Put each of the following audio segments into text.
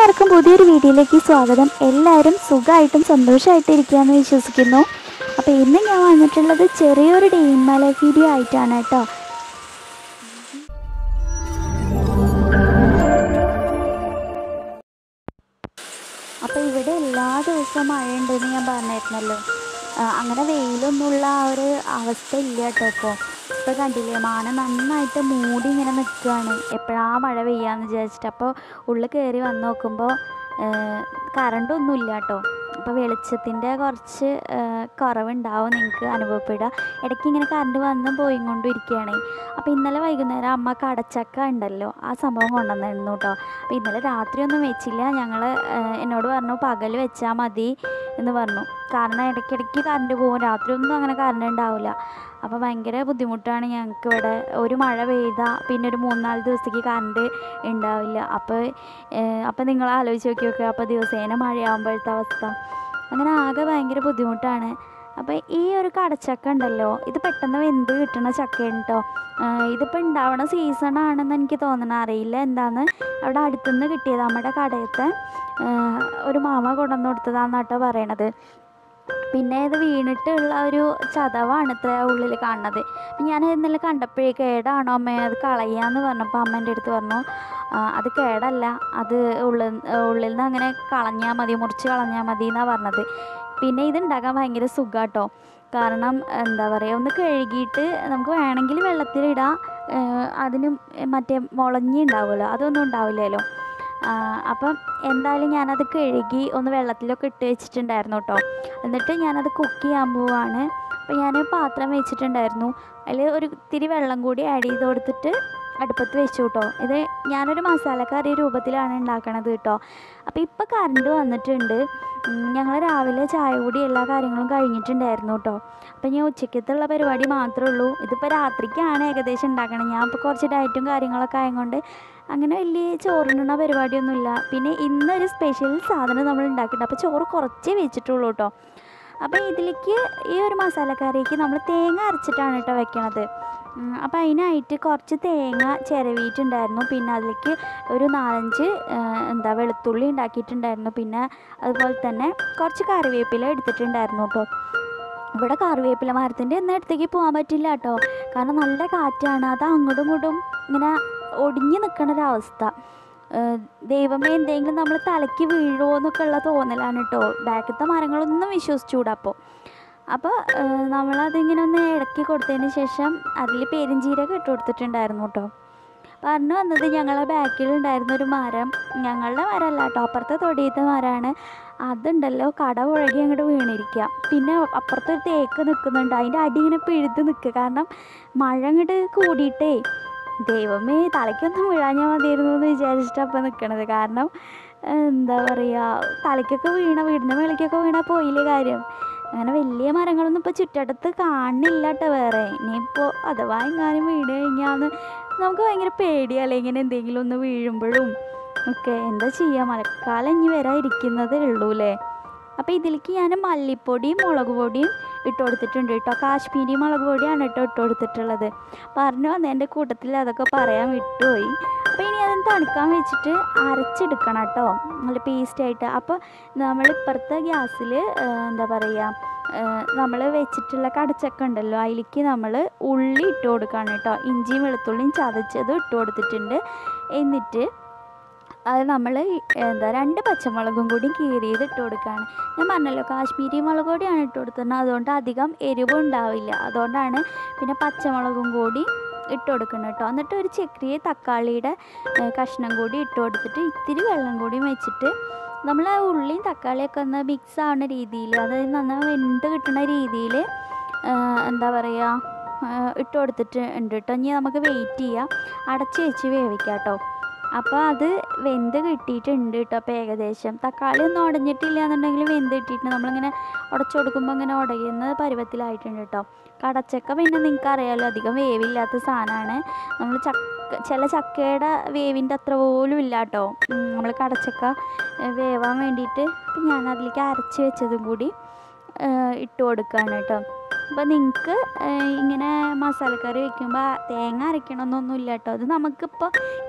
എല്ലാവർക്കും പുതിയൊരു വീഡിയോയിലേക്ക് സ്വാഗതം എല്ലാവരും സുഖമായിട്ടും സന്തോഷമായിട്ടും ഇരിക്കുകയെന്ന് വിശ്വസിക്കുന്നു അപ്പോൾ ഇന്ന് ഞാൻ വന്നിട്ടുള്ളത് ചെറിയൊരു day in my life video ആയിട്ടാണ് കേട്ടോ അപ്പോൾ ഇവിടെ എല്ലാ ദിവസവും മഴ ഉണ്ടെന്ന് ഞാൻ പറഞ്ഞിരുന്നല്ലോ ആ, അങ്ങനെ വെയിലൊന്നുമുള്ള ആ ഒരു അവസ്ഥ ഇല്ല കേട്ടോ ഇപ്പോൾ ഇപ്പോൾ കണ്ടില്ലേ മാന നന്നായിട്ട് മൂടി ഇങ്ങനെ നിൽക്കുകയാണ് എപ്പോഴാ മഴ പെയ്യാന്ന് വിചാരിച്ചിട്ട് അപ്പോൾ ഉള്ളിൽ കയറി വന്ന് നോക്കുമ്പോൾ കറണ്ടൊന്നും ഇല്ല കേട്ടോ അപ്പോൾ വെളിച്ചത്തിൻ്റെ കുറച്ച് ആ, കുറവുണ്ടാവും നിങ്ങൾക്ക് അനുഭവപ്പെടുക ഇടയ്ക്ക് ഇങ്ങനെ കറണ്ട് വന്നും പോയി കൊണ്ടും ഇരിക്കുകയാണ് അപ്പോൾ ഇന്നലെ വൈകുന്നേരം അമ്മ കടച്ചക്ക ഉണ്ടല്ലോ ആ സംഭവം കൊണ്ടുവന്നിരുന്നു കേട്ടോ അപ്പോൾ ഇന്നലെ രാത്രിയൊന്നും വെച്ചില്ല ഞങ്ങൾ എന്നോട് പറഞ്ഞു പകൽ വെച്ചാൽ മതി എന്ന് പറഞ്ഞു കാരണം ഇടയ്ക്കിടയ്ക്ക് കറണ്ട് പോകും രാത്രി ഒന്നും അങ്ങനെ കറണ്ട് ഉണ്ടാവില്ല അപ്പോൾ ഭയങ്കര ബുദ്ധിമുട്ടാണ് ഞങ്ങൾക്ക് ഇവിടെ ഒരു മഴ പെയ്താൽ പിന്നെ ഒരു മൂന്നാല് ദിവസത്തേക്ക് കറണ്ട് ഉണ്ടാവില്ല അപ്പോൾ അപ്പോൾ നിങ്ങൾ ആലോചിച്ച് നോക്കി നോക്കുക അപ്പോൾ ദിവസേന മഴയാകുമ്പോഴത്തെ അവസ്ഥ അങ്ങനെ ആകെ ഭയങ്കര ബുദ്ധിമുട്ടാണ് അപ്പോൾ ഈ ഒരു കടച്ചക്ക ഉണ്ടല്ലോ ഇത് പെട്ടെന്ന് വെന്ത് കിട്ടുന്ന ചക്കയാണ് കേട്ടോ ഇതിപ്പോൾ ഉണ്ടാവണ സീസൺ ആണെന്ന് എനിക്ക് തോന്നണം അറിയില്ല എന്താന്ന് അവിടെ അടുത്തുനിന്ന് കിട്ടിയത് നമ്മുടെ കടയത്തെ ആഹ് ഒരു മാമ കൊണ്ടുവന്ന് കൊടുത്തതാണെന്ന് കേട്ടോ പറയണത് പിന്നെ ഇത് വീണിട്ടുള്ള ഒരു ചതവാണ് ഇത്ര ഉള്ളിൽ കാണുന്നത് അപ്പം ഞാൻ ഇന്നലെ കണ്ടപ്പോഴേ കേടാണോ അമ്മ അത് കളയാന്ന് പറഞ്ഞപ്പോൾ അമ്മേൻ്റെ അടുത്ത് പറഞ്ഞു "ആ, അത് കേടല്ല അത് ഉള്ളിൽ ഉള്ളിൽ നിന്ന് അങ്ങനെ കളഞ്ഞാൽ മതി മുറിച്ച് കളഞ്ഞാൽ മതി എന്നാണ് പറഞ്ഞത് പിന്നെ ഇത് ഉണ്ടാക്കാൻ ഭയങ്കര സുഖാട്ടോ കാരണം എന്താ പറയുക ഒന്ന് കഴുകിയിട്ട് നമുക്ക് വേണമെങ്കിൽ വെള്ളത്തിലിടാം ഏഹ് അതിന് മറ്റേ മുളഞ്ഞി ഉണ്ടാവുമല്ലോ അതൊന്നും ഉണ്ടാവില്ലല്ലോ ആ, അപ്പം എന്തായാലും ഞാനത് കഴുകി ഒന്ന് വെള്ളത്തിലൊക്കെ ഇട്ട് വെച്ചിട്ടുണ്ടായിരുന്നു കേട്ടോ എന്നിട്ട് ഞാനത് കുക്ക് ചെയ്യാൻ പോവാണ് അപ്പോൾ ഞാൻ പാത്രം വെച്ചിട്ടുണ്ടായിരുന്നു അതിൽ ഒരു ഇത്തിരി വെള്ളം കൂടി ആഡ് ചെയ്ത് കൊടുത്തിട്ട് അടുപ്പത്ത് വെച്ചു കേട്ടോ ഇത് ഞാനൊരു മസാലക്കറി രൂപത്തിലാണ് ഉണ്ടാക്കണത് കേട്ടോ അപ്പോൾ ഇപ്പോൾ കറണ്ട് വന്നിട്ടുണ്ട് ഞങ്ങൾ രാവിലെ ചായ കൂടി എല്ലാ കാര്യങ്ങളും കഴിഞ്ഞിട്ടുണ്ടായിരുന്നു കേട്ടോ അപ്പോൾ ഞാൻ ഉച്ചക്കത്തുള്ള പരിപാടി മാത്രമേ ഉള്ളൂ ഇതിപ്പോൾ രാത്രിക്കാണ് ഏകദേശം ഉണ്ടാക്കണം ഞാൻ ഇപ്പോൾ കുറച്ച് ഡയറ്റും കാര്യങ്ങളൊക്കെ ആയതുകൊണ്ട് അങ്ങനെ വലിയ ചോറിനുന്ന പരിപാടിയൊന്നുമില്ല പിന്നെ ഇന്നൊരു സ്പെഷ്യൽ സാധനം നമ്മൾ ഉണ്ടാക്കിയിട്ടുണ്ട് അപ്പോൾ ചോറ് കുറച്ചേ വെച്ചിട്ടുള്ളൂ കേട്ടോ അപ്പോൾ ഇതിലേക്ക് ഈ ഒരു മസാലക്കറിക്ക് നമ്മൾ തേങ്ങ അരച്ചിട്ടാണ് കേട്ടോ വെക്കണത് ഉം, അപ്പോൾ അതിനായിട്ട് കുറച്ച് തേങ്ങ ചിരവിയിട്ടുണ്ടായിരുന്നു പിന്നെ അതിലേക്ക് ഒരു നാലഞ്ച് ആ, എന്താ വെളുത്തുള്ളി ഉണ്ടാക്കിയിട്ടുണ്ടായിരുന്നു പിന്നെ അതുപോലെ തന്നെ കുറച്ച് കറിവേപ്പില എടുത്തിട്ടുണ്ടായിരുന്നു കേട്ടോ ഇവിടെ കറിവേപ്പില മരത്തിൻ്റെ ഒന്നും അടുത്തേക്ക് പോകാൻ പറ്റില്ല കേട്ടോ കാരണം നല്ല കാറ്റാണ് അത് അങ്ങോട്ടും ഇങ്ങോട്ടും ഇങ്ങനെ ഒടിഞ്ഞു നിൽക്കണ ഒരവസ്ഥ ഏഹ് ദൈവമേ എന്തെങ്കിലും നമ്മൾ തലയ്ക്ക് വീഴുമോ എന്നൊക്കെ ഉള്ള തോന്നലാണ് കേട്ടോ ബാക്കിലത്തെ മരങ്ങളൊന്നും വിശ്വസിച്ചുകൂടാ അപ്പോൾ അപ്പോൾ നമ്മളതിങ്ങനെ ഒന്ന് ഇടയ്ക്ക് കൊടുത്തതിന് ശേഷം അതിൽ പെരിഞ്ചീരകം ഇട്ട് കൊടുത്തിട്ടുണ്ടായിരുന്നു കേട്ടോ പറഞ്ഞു വന്നത് ഞങ്ങളെ ബാക്കിലുണ്ടായിരുന്ന ഒരു മരം ഞങ്ങളുടെ മരമല്ല കേട്ടോ അപ്പുറത്തെ തൊടിയത്തെ മരമാണ് അതുണ്ടല്ലോ കട പുഴകി അങ്ങോട്ട് വീണിരിക്കുക പിന്നെ അപ്പുറത്തെ ഒരു തേക്ക് നിൽക്കുന്നുണ്ട് അതിൻ്റെ അടി ഇങ്ങനെ പിഴുത് നിൽക്കുക കാരണം മഴ അങ്ങോട്ട് കൂടിയിട്ടേ ദൈവമേ തലയ്ക്കൊന്നും വീഴാഞ്ഞാൽ മതിയായിരുന്നു എന്ന് വിചാരിച്ചിട്ട് അപ്പം നിൽക്കണത് കാരണം എന്താ പറയുക തലയ്ക്കൊക്കെ വീണ വീടിൻ്റെ മേളിലേക്കൊക്കെ വീണാൽ പോയില്ലേ കാര്യം അങ്ങനെ വലിയ മരങ്ങളൊന്നും ഇപ്പോൾ ചുറ്റട്ടത്ത് കാണുന്നില്ല കേട്ടോ വേറെ ഇനിയിപ്പോൾ അഥവാ എങ്ങാനും വീണ് കഴിഞ്ഞാന്ന് നമുക്ക് ഭയങ്കര പേടിയല്ലേ ഇങ്ങനെ എന്തെങ്കിലും ഒന്ന് വീഴുമ്പോഴും ഒക്കെ എന്താ ചെയ്യുക മഴക്കാലം ഇനി വരാൻ ഇരിക്കുന്നതേ ഉള്ളൂ അല്ലേ അപ്പോൾ ഇതിലേക്ക് ഞാൻ മല്ലിപ്പൊടിയും മുളക് പൊടിയും ഇട്ട് കൊടുത്തിട്ടുണ്ട് കേട്ടോ കാശ്മീരി മുളക് പൊടിയാണ് കേട്ടോ ഇട്ട് കൊടുത്തിട്ടുള്ളത് പറഞ്ഞു വന്നതിൻ്റെ കൂട്ടത്തിൽ അതൊക്കെ പറയാൻ വിട്ടുപോയി അപ്പോൾ ഇനി അതൊന്ന് തണുക്കാൻ വെച്ചിട്ട് അരച്ചെടുക്കണം കേട്ടോ നല്ല പേസ്റ്റായിട്ട് അപ്പോൾ നമ്മൾ ഇപ്പുറത്തെ ഗ്യാസിൽ എന്താ പറയുക നമ്മൾ വെച്ചിട്ടുള്ള കടച്ചക്ക ഉണ്ടല്ലോ അതിലേക്ക് നമ്മൾ ഉള്ളി ഇട്ട് കൊടുക്കുകയാണ് കേട്ടോ ഇഞ്ചിയും വെളുത്തുള്ളിയും ചതച്ചതും ഇട്ട് കൊടുത്തിട്ടുണ്ട് എന്നിട്ട് അത് നമ്മൾ എന്താ രണ്ട് പച്ചമുളകും കൂടി കീറിയത് ഇട്ട് കൊടുക്കുകയാണ് ഞാൻ പറഞ്ഞല്ലോ കാശ്മീരി മുളക് പൊടിയാണ് ഇട്ട് കൊടുത്തത് അതുകൊണ്ട് അധികം എരിവ് ഉണ്ടാവില്ല അതുകൊണ്ടാണ് പിന്നെ പച്ചമുളകും കൂടി ഇട്ട് കൊടുക്കണം കേട്ടോ എന്നിട്ട് ഒരു ചെറിയ തക്കാളിയുടെ ഏഹ്, കഷ്ണം കൂടി ഇട്ട് കൊടുത്തിട്ട് ഇത്തിരി വെള്ളം കൂടി വെച്ചിട്ട് നമ്മൾ ആ ഉള്ളിയും തക്കാളിയൊക്കെ ഒന്ന് മിക്സ് ആവുന്ന രീതിയിൽ അതായത് നന്നായി വെന്ത് കിട്ടുന്ന രീതിയിൽ എന്താ പറയുക ഏഹ്, ഇട്ട് കൊടുത്തിട്ട് ഉണ്ട് കേട്ടോ ഇനി നമുക്ക് വെയിറ്റ് ചെയ്യാം അടച്ച് വെച്ച് വേവിക്കാം കേട്ടോ അപ്പോൾ അത് വെന്ത് കിട്ടിയിട്ടുണ്ട് കേട്ടോ അപ്പോൾ ഏകദേശം തക്കാളി ഒന്നും ഉടഞ്ഞിട്ടില്ല എന്നുണ്ടെങ്കിൽ വെന്ത് കിട്ടിയിട്ട് നമ്മളിങ്ങനെ ഉടച്ചു കൊടുക്കുമ്പോൾ ഇങ്ങനെ ഉടയുന്ന പരുവത്തിലായിട്ടുണ്ട് കേട്ടോ കടച്ചക്ക പിന്നെ നിങ്ങൾക്ക് അറിയാമല്ലോ അധികം വേവില്ലാത്ത സാധനമാണ് നമ്മൾ ചക്ക ചില ചക്കയുടെ വേവിൻ്റെ അത്ര പോലും ഇല്ല കേട്ടോ നമ്മൾ കടച്ചക്ക ഏഹ്, വേവാൻ വേണ്ടിയിട്ട് അപ്പം ഞാൻ അതിലേക്ക് അരച്ച് വെച്ചതും കൂടി ഏഹ്, ഇട്ട് കൊടുക്കുകയാണ് കേട്ടോ അപ്പോൾ നിങ്ങൾക്ക് ഇങ്ങനെ മസാലക്കറി വെക്കുമ്പോൾ തേങ്ങ അരയ്ക്കണമെന്നൊന്നും ഇല്ല കേട്ടോ അത് നമുക്കിപ്പോൾ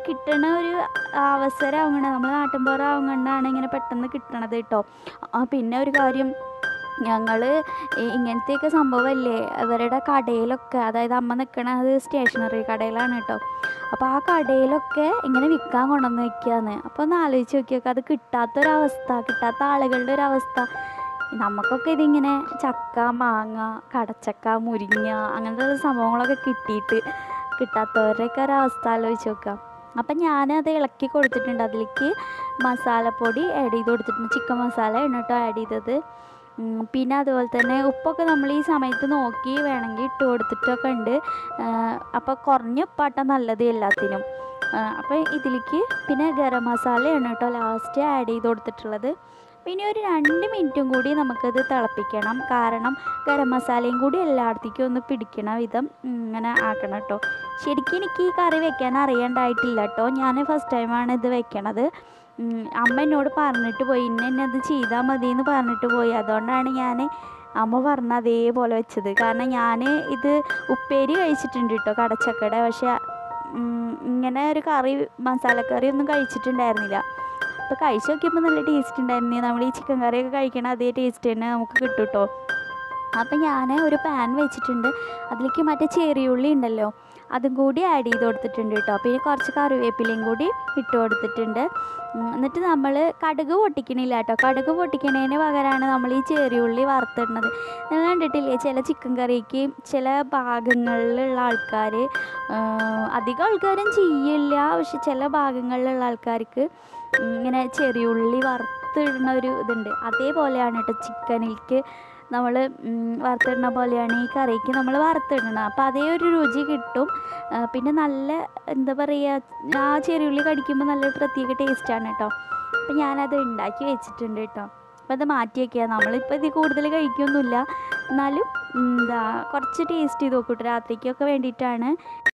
കിട്ടണ ഒരു അവസരം ആവണം നമ്മൾ നാട്ടിൻപുറം ആവുകൊണ്ടാണ് ഇങ്ങനെ പെട്ടെന്ന് കിട്ടണത് കേട്ടോ ആ പിന്നെ ഒരു കാര്യം ഞങ്ങൾ ഇങ്ങനത്തെയൊക്കെ സംഭവമല്ലേ അവരുടെ കടയിലൊക്കെ അതായത് അമ്മ നിൽക്കണത് സ്റ്റേഷനറി കടയിലാണ് കേട്ടോ അപ്പോൾ ആ കടയിലൊക്കെ ഇങ്ങനെ വിൽക്കാൻ കൊണ്ടുവന്ന് വെക്കുകയാണ് അപ്പോൾ ഒന്ന് ആലോചിച്ച് നോക്കിയൊക്കെ അത് കിട്ടാത്തൊരവസ്ഥ കിട്ടാത്ത ആളുകളുടെ ഒരു അവസ്ഥ നമുക്കൊക്കെ ഇതിങ്ങനെ ചക്ക മാങ്ങ കടച്ചക്ക മുരിങ്ങ അങ്ങനത്തെ സംഭവങ്ങളൊക്കെ കിട്ടിയിട്ട് കിട്ടാത്തവരുടെയൊക്കെ ഒരവസ്ഥ ആലോചിച്ച് നോക്കാം അപ്പം ഞാനത് ഇളക്കി കൊടുത്തിട്ടുണ്ട് അതിലേക്ക് മസാലപ്പൊടി ആഡ് ചെയ്ത് കൊടുത്തിട്ടുണ്ട് ചിക്കൻ മസാലയാണ് കേട്ടോ ആഡ് ചെയ്തത് ഉം, പിന്നെ അതുപോലെ തന്നെ ഉപ്പൊക്കെ നമ്മൾ ഈ സമയത്ത് നോക്കി വേണമെങ്കിൽ ഇട്ട് കൊടുത്തിട്ടൊക്കെ ഉണ്ട് അപ്പോൾ കുറഞ്ഞ ഉപ്പാട്ട നല്ലത് എല്ലാത്തിനും അപ്പോൾ ഇതിലേക്ക് പിന്നെ ഗരം മസാലയാണ് കേട്ടോ ലാസ്റ്റ് ആഡ് ചെയ്ത് കൊടുത്തിട്ടുള്ളത് പിന്നെ ഒരു രണ്ട് മിനിറ്റും കൂടി നമുക്കത് തിളപ്പിക്കണം കാരണം ഗരം മസാലയും കൂടി എല്ലായിടത്തേക്കും ഒന്ന് പിടിക്കണ വിധം ഇങ്ങനെ ആക്കണം കേട്ടോ ശരിക്കും എനിക്ക് ഈ കറി വെക്കാൻ അറിയണ്ടായിട്ടില്ല കേട്ടോ ഞാൻ ഫസ്റ്റ് ടൈമാണ് ഇത് വെക്കണത് ഉം, അമ്മ എന്നോട് പറഞ്ഞിട്ട് പോയി ഇന്ന എന്നെ അത് ചെയ്താൽ മതി എന്ന് പറഞ്ഞിട്ട് പോയി അതുകൊണ്ടാണ് ഞാൻ അമ്മ പറഞ്ഞ അതേപോലെ വെച്ചത് കാരണം ഞാൻ ഇത് ഉപ്പേരി കഴിച്ചിട്ടുണ്ട് കേട്ടോ കടച്ചക്കയുടെ പക്ഷെ ഉം, ഇങ്ങനെ ഒരു കറി മസാലക്കറി ഒന്നും കഴിച്ചിട്ടുണ്ടായിരുന്നില്ല അപ്പോൾ കഴിച്ച് നോക്കിയപ്പോൾ നല്ല ടേസ്റ്റ് ഉണ്ടായിരുന്നു നമ്മൾ ഈ ചിക്കൻ കറിയൊക്കെ കഴിക്കണ അതേ ടേസ്റ്റ് തന്നെ നമുക്ക് കിട്ടും കേട്ടോ അപ്പം ഞാൻ ഒരു പാൻ വെച്ചിട്ടുണ്ട് അതിലേക്ക് മറ്റേ ചെറിയുള്ളി ഉണ്ടല്ലോ അതും കൂടി ആഡ് ചെയ്ത് കൊടുത്തിട്ടുണ്ട് കേട്ടോ പിന്നെ കുറച്ച് കറിവേപ്പിലയും കൂടി ഇട്ട് കൊടുത്തിട്ടുണ്ട് ഉം, എന്നിട്ട് നമ്മൾ കടുക് പൊട്ടിക്കണില്ല കേട്ടോ കടുക് പൊട്ടിക്കണതിന് പകരമാണ് നമ്മൾ ഈ ചെറിയുള്ളി വറുത്തിടുന്നത് നിങ്ങൾ കണ്ടിട്ടില്ലേ ചില ചിക്കൻ കറിക്ക് ചില ഭാഗങ്ങളിലുള്ള ആൾക്കാർ അധികം ആൾക്കാരും ചെയ്യില്ല പക്ഷെ ചില ഭാഗങ്ങളിലുള്ള ആൾക്കാർക്ക് ഉം, ഇങ്ങനെ ചെറിയുള്ളി വറുത്തിടുന്ന ഒരു ഇതുണ്ട് അതേപോലെയാണ് കേട്ടോ ചിക്കനിലേക്ക് നമ്മൾ വറുത്തിടുന്ന പോലെയാണ് ഈ കറിക്ക് നമ്മൾ വറുത്തിടണം അപ്പോൾ അതേ ഒരു രുചി കിട്ടും ആ, പിന്നെ നല്ല എന്താ പറയുക ആ ചെറിയുള്ളി കടിക്കുമ്പോൾ നല്ലൊരു പ്രത്യേക ടേസ്റ്റാണ് കേട്ടോ അപ്പോൾ ഞാനത് ഉണ്ടാക്കി വെച്ചിട്ടുണ്ട് കേട്ടോ അപ്പോൾ അത് മാറ്റി വയ്ക്കുക നമ്മളിപ്പോൾ ഇത് കൂടുതൽ കഴിക്കൊന്നുമില്ല എന്നാലും എന്താ കുറച്ച് ടേസ്റ്റ് ചെയ്ത് നോക്കൂട്ടോ രാത്രിക്കൊക്കെ വേണ്ടിയിട്ടാണ്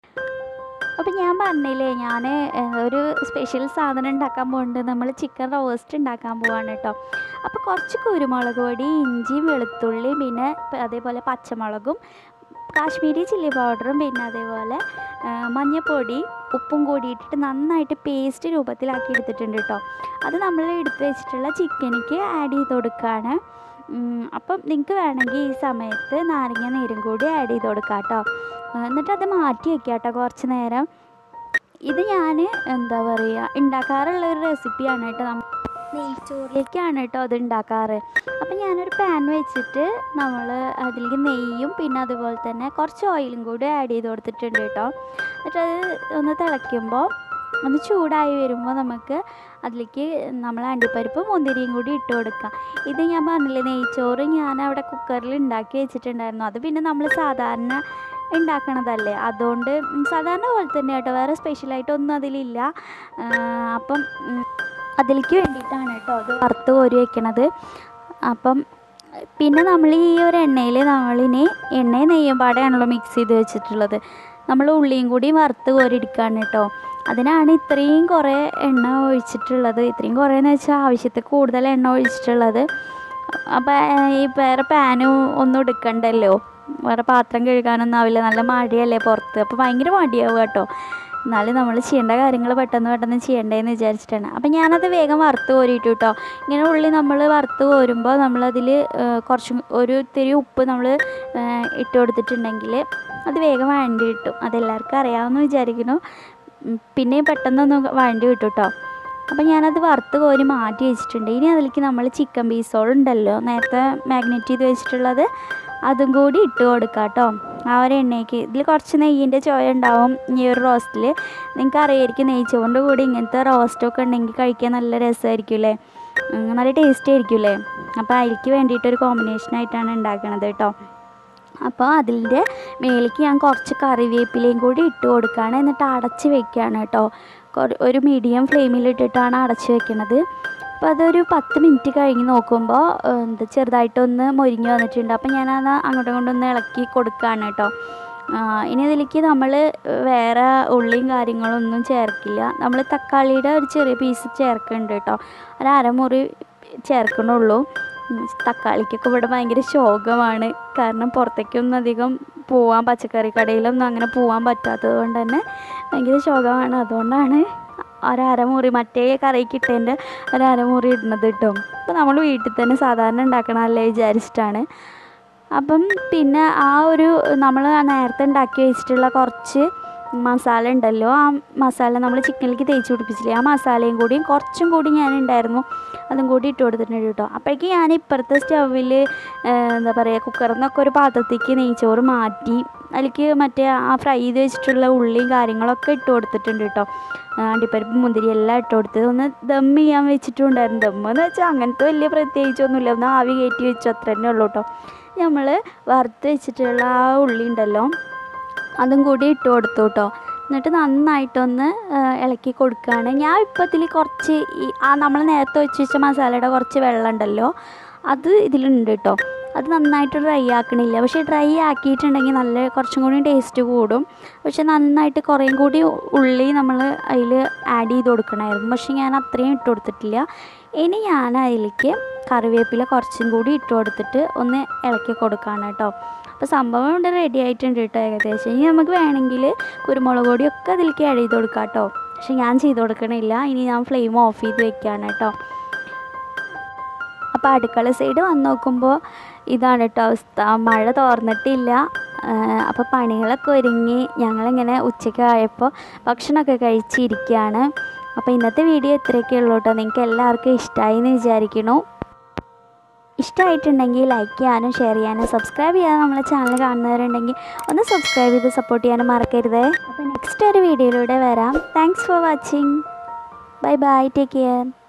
അപ്പം ഞാൻ പറഞ്ഞില്ലേ ഞാൻ ഒരു സ്പെഷ്യൽ സാധനം ഉണ്ടാക്കാൻ പോകുന്നുണ്ട് നമ്മൾ ചിക്കൻ റോസ്റ്റ് ഉണ്ടാക്കാൻ പോവാണ് കേട്ടോ അപ്പോൾ കുറച്ച് കുരുമുളക് പൊടി ഇഞ്ചിയും വെളുത്തുള്ളിയും പിന്നെ പ- അതേപോലെ പച്ചമുളകും കാശ്മീരി ചില്ലി പൗഡറും പിന്നെ അതേപോലെ ആ, മഞ്ഞൾപ്പൊടി ഉപ്പും കൂടി ഇട്ടിട്ട് നന്നായിട്ട് പേസ്റ്റ് രൂപത്തിലാക്കി എടുത്തിട്ടുണ്ട് കേട്ടോ അത് നമ്മൾ എടുത്ത് വെച്ചിട്ടുള്ള ചിക്കനിക്ക് ആഡ് ചെയ്ത് കൊടുക്കുകയാണ് ഉം, അപ്പം നിങ്ങൾക്ക് വേണമെങ്കിൽ ഈ സമയത്ത് നാരങ്ങ നീരും കൂടി ആഡ് ചെയ്ത് കൊടുക്കാം കേട്ടോ എന്നിട്ട് അത് മാറ്റി വെക്കുക കേട്ടോ കുറച്ച് നേരം ഇത് ഞാൻ എന്താ പറയുക ഉണ്ടാക്കാറുള്ള ഒരു റെസിപ്പിയാണ് കേട്ടോ നമ്മ നെയ്ച്ചോറിലേക്കാണ് കേട്ടോ അത് ഉണ്ടാക്കാറ് അപ്പം ഞാനൊരു പാൻ വെച്ചിട്ട് നമ്മൾ അതിലേക്ക് നെയ്യും പിന്നെ അതുപോലെ തന്നെ കുറച്ച് ഓയിലും കൂടി ആഡ് ചെയ്ത് കൊടുത്തിട്ടുണ്ട് കേട്ടോ എന്നിട്ട് അത് ഒന്ന് തിളയ്ക്കുമ്പോൾ ഒന്ന് ചൂടായി വരുമ്പോൾ നമുക്ക് അതിലേക്ക് നമ്മൾ അണ്ടിപ്പരിപ്പ് മുന്തിരിയും കൂടി ഇട്ട് കൊടുക്കാം ഇത് ഞാൻ പറഞ്ഞില്ലേ നെയ്ച്ചോറ് ഞാൻ അവിടെ കുക്കറിൽ ഉണ്ടാക്കി വെച്ചിട്ടുണ്ടായിരുന്നു അത് പിന്നെ നമ്മൾ സാധാരണ ഉണ്ടാക്കണതല്ലേ അതുകൊണ്ട് ഉം, സാധാരണ പോലെ തന്നെ കേട്ടോ വേറെ സ്പെഷ്യലായിട്ടൊന്നും അതിലില്ല ആ, അപ്പം ഉം, അതിലേക്ക് വേണ്ടിയിട്ടാണ് കേട്ടോ അത് വറുത്ത് കോരി വെക്കണത് അപ്പം പിന്നെ നമ്മൾ ഈ ഒരു എണ്ണയിൽ നമ്മളിനി എണ്ണയും നെയ്യും പാടെയാണല്ലോ മിക്സ് ചെയ്ത് വെച്ചിട്ടുള്ളത് നമ്മൾ ഉള്ളിയും കൂടി വറുത്ത് കോരി എടുക്കുകയാണ് കേട്ടോ അതിനാണ് ഇത്രയും കുറേ എണ്ണ ഒഴിച്ചിട്ടുള്ളത് ഇത്രയും കുറേ എന്ന് വെച്ചാൽ ആവശ്യത്തിൽ കൂടുതൽ എണ്ണ ഒഴിച്ചിട്ടുള്ളത് അപ്പോൾ ഈ വേറെ പാനും ഒന്നും എടുക്കണ്ടല്ലോ വേറെ പാത്രം കഴുകാനൊന്നും ആവില്ല നല്ല മടിയല്ലേ പുറത്ത് അപ്പോൾ ഭയങ്കര മടിയാവും കേട്ടോ എന്നാലും നമ്മൾ ചെയ്യേണ്ട കാര്യങ്ങൾ പെട്ടെന്ന് പെട്ടെന്ന് ചെയ്യണ്ടേന്ന് വിചാരിച്ചിട്ടാണ് അപ്പം ഞാനത് വേഗം വറുത്ത് കോരിയിട്ടു കേട്ടോ ഇങ്ങനെ ഉള്ളി നമ്മൾ വറുത്ത് കോരുമ്പോൾ നമ്മളതിൽ കുറച്ചും ഒരു ഇത്തിരി ഉപ്പ് നമ്മൾ ഇട്ട് കൊടുത്തിട്ടുണ്ടെങ്കിൽ അത് വേഗം വഴണ്ടി കിട്ടും അതെല്ലാവർക്കും അറിയാമെന്ന് വിചാരിക്കുന്നു ഉം, പിന്നെ പെട്ടെന്നൊന്ന് വഴണ്ടി കിട്ടും കേട്ടോ അപ്പം ഞാനത് വറുത്ത് കോരി മാറ്റി വെച്ചിട്ടുണ്ട് ഇനി അതിലേക്ക് നമ്മൾ ചിക്കൻ പീസോളുണ്ടല്ലോ നേരത്തെ മാഗ്നറ്റ് ചെയ്ത് വെച്ചിട്ടുള്ളത് അതും കൂടി ഇട്ട് കൊടുക്കാം കേട്ടോ ആ ഒരു എണ്ണയ്ക്ക് ഇതിൽ കുറച്ച് നെയ്യിൻ്റെ ചോയ ഉണ്ടാവും ഈ ഒരു റോസ്റ്റിൽ നിങ്ങൾക്ക് അറിയായിരിക്കും നെയ്ച്ചോറിൻ്റെ കൂടി ഇങ്ങനത്തെ റോസ്റ്റൊക്കെ ഉണ്ടെങ്കിൽ കഴിക്കാൻ നല്ല രസമായിരിക്കും അല്ലേ ഉം, നല്ല ടേസ്റ്റ് ആയിരിക്കും അല്ലേ അപ്പോൾ അതിലേക്ക് വേണ്ടിയിട്ടൊരു കോമ്പിനേഷനായിട്ടാണ് ഉണ്ടാക്കണത് കേട്ടോ അപ്പോൾ അതിൻ്റെ മേലേക്ക് ഞാൻ കുറച്ച് കറിവേപ്പിലയും കൂടി ഇട്ട് കൊടുക്കുകയാണ് എന്നിട്ട് അടച്ച് വെക്കുകയാണ് കേട്ടോ കൊ- ഒരു മീഡിയം ഫ്ലെയിമിലിട്ടിട്ടാണ് അടച്ച് വെക്കുന്നത് അപ്പോൾ അതൊരു പത്ത് മിനിറ്റ് കഴിഞ്ഞ് നോക്കുമ്പോൾ ഏഹ്, എന്താ ചെറുതായിട്ടൊന്ന് മൊരിഞ്ഞ് വന്നിട്ടുണ്ട് അപ്പോൾ ഞാനത് അങ്ങോട്ടും ഇങ്ങോട്ടും ഒന്ന് ഇളക്കി കൊടുക്കുകയാണ് കേട്ടോ ആ, ഇനി ഇതിലേക്ക് നമ്മൾ വേറെ ഉള്ളിയും കാര്യങ്ങളൊന്നും ചേർക്കില്ല നമ്മൾ തക്കാളിയുടെ ഒരു ചെറിയ പീസ് ചേർക്കുന്നുണ്ട് കേട്ടോ ഒരു അരമുറി ചേർക്കണുള്ളൂ ഉം, തക്കാളിക്കൊക്കെ ഇവിടെ ഭയങ്കര ശോകമാണ് കാരണം പുറത്തേക്കൊന്നും അധികം പോവാൻ പച്ചക്കറി കടയിലൊന്നും അങ്ങനെ പോവാൻ പറ്റാത്തത് കൊണ്ട് തന്നെ ഭയങ്കര ശോകമാണ് അതുകൊണ്ടാണ് ഒരമുറി മറ്റേ കറിക്ക് ഇട്ടതിൻ്റെ ഒരമുറി ഇടുന്നത് കിട്ടും അപ്പോൾ നമ്മൾ വീട്ടിൽ തന്നെ സാധാരണ ഉണ്ടാക്കണമല്ലേ വിചാരിച്ചിട്ടാണ് അപ്പം പിന്നെ ആ ഒരു നമ്മൾ നേരത്തെ ഉണ്ടാക്കി വെച്ചിട്ടുള്ള കുറച്ച് മസാല ഉണ്ടല്ലോ ആ മസാല നമ്മൾ ചിക്കനിലേക്ക് തേച്ച് പിടിപ്പിച്ചില്ലേ ആ മസാലയും കൂടിയും കുറച്ചും കൂടി ഞാൻ ഉണ്ടായിരുന്നു അതും കൂടി ഇട്ട് കൊടുത്തിട്ടുണ്ട് കേട്ടോ അപ്പോഴേക്ക് ഞാൻ ഇപ്പുറത്തെ സ്റ്റൗവിൽ എന്താ പറയുക കുക്കറിൽ നിന്നൊക്കെ ഒരു പാത്രത്തേക്ക് നെയ്ച്ചോറ് മാറ്റി അതിലേക്ക് മറ്റേ ആ ഫ്രൈ ചെയ്ത് വെച്ചിട്ടുള്ള ഉള്ളിയും കാര്യങ്ങളൊക്കെ ഇട്ട് കൊടുത്തിട്ടുണ്ട് കേട്ടോ അണ്ടിപ്പരിപ്പ് മുന്തിരി എല്ലാം ഇട്ട് കൊടുത്തത് ഒന്ന് ദം ചെയ്യാൻ വെച്ചിട്ടുണ്ടായിരുന്നു ദം എന്ന് വെച്ചാൽ അങ്ങനത്തെ വലിയ പ്രത്യേകിച്ചൊന്നുമില്ല ഒന്ന് ആവി കയറ്റി വെച്ചു അത്ര തന്നെ ഉള്ളൂ കേട്ടോ നമ്മൾ വറുത്ത് വെച്ചിട്ടുള്ള ആ ഉള്ളി ഉണ്ടല്ലോ അതും കൂടി ഇട്ട് കൊടുത്തു കേട്ടോ എന്നിട്ട് നന്നായിട്ടൊന്ന് ആ, ഇളക്കി കൊടുക്കുകയാണ് ഞാൻ ഇപ്പോൾ ഇതിൽ കുറച്ച് ഈ ആ നമ്മൾ നേരത്തെ വെച്ച് വെച്ച മസാലയുടെ കുറച്ച് വെള്ളം ഉണ്ടല്ലോ അത് ഇതിലുണ്ട് കേട്ടോ അത് നന്നായിട്ട് ഡ്രൈ ആക്കണില്ല പക്ഷേ ഡ്രൈ ആക്കിയിട്ടുണ്ടെങ്കിൽ നല്ല കുറച്ചും കൂടി ടേസ്റ്റ് കൂടും പക്ഷെ നന്നായിട്ട് കുറേയും കൂടി ഉള്ളി നമ്മൾ അതിൽ ആഡ് ചെയ്ത് കൊടുക്കണമായിരുന്നു പക്ഷെ ഞാൻ അത്രയും ഇട്ട് കൊടുത്തിട്ടില്ല ഇനി ഞാൻ അതിലേക്ക് കറിവേപ്പില കുറച്ചും കൂടി ഇട്ട് കൊടുത്തിട്ട് ഒന്ന് ഇളക്കി കൊടുക്കുകയാണ് കേട്ടോ അപ്പോൾ സംഭവം ഇവിടെ റെഡി ആയിട്ടുണ്ട് കേട്ടോ ഏകദേശം ഇനി നമുക്ക് വേണമെങ്കിൽ കുരുമുളക് പൊടിയൊക്കെ അതിലേക്ക് ആഡ് ചെയ്ത് കൊടുക്കാം കേട്ടോ പക്ഷെ ഞാൻ ചെയ്ത് കൊടുക്കണില്ല ഇനി ഞാൻ ഫ്ലെയിം ഓഫ് ചെയ്ത് വെക്കുകയാണ് കേട്ടോ അപ്പോൾ അടുക്കള സൈഡ് വന്ന് നോക്കുമ്പോൾ ഇതാണ് കേട്ടോ അവസ്ഥ മഴ തോർന്നിട്ടില്ല അപ്പോൾ പണികളൊക്കെ ഒരുങ്ങി ഞങ്ങളിങ്ങനെ ഉച്ചയ്ക്ക് ആയപ്പോൾ ഭക്ഷണമൊക്കെ കഴിച്ചിരിക്കുകയാണ് അപ്പോൾ ഇന്നത്തെ വീഡിയോ ഇത്രയൊക്കെ ഉള്ളൂ കേട്ടോ നിങ്ങൾക്ക് എല്ലാവർക്കും ഇഷ്ടമായി എന്ന് വിചാരിക്കണു ഇഷ്ടമായിട്ടുണ്ടെങ്കിൽ ലൈക്ക് ചെയ്യാനും ഷെയർ ചെയ്യാനും സബ്സ്ക്രൈബ് ചെയ്യാനും നമ്മളെ ചാനൽ കാണുന്നവരുണ്ടെങ്കിൽ ഒന്ന് സബ്സ്ക്രൈബ് ചെയ്ത് സപ്പോർട്ട് ചെയ്യാനും മറക്കരുതേ അപ്പോൾ നെക്സ്റ്റ് ഒരു വീഡിയോയിലൂടെ വരാം thanks for watching bye bye take care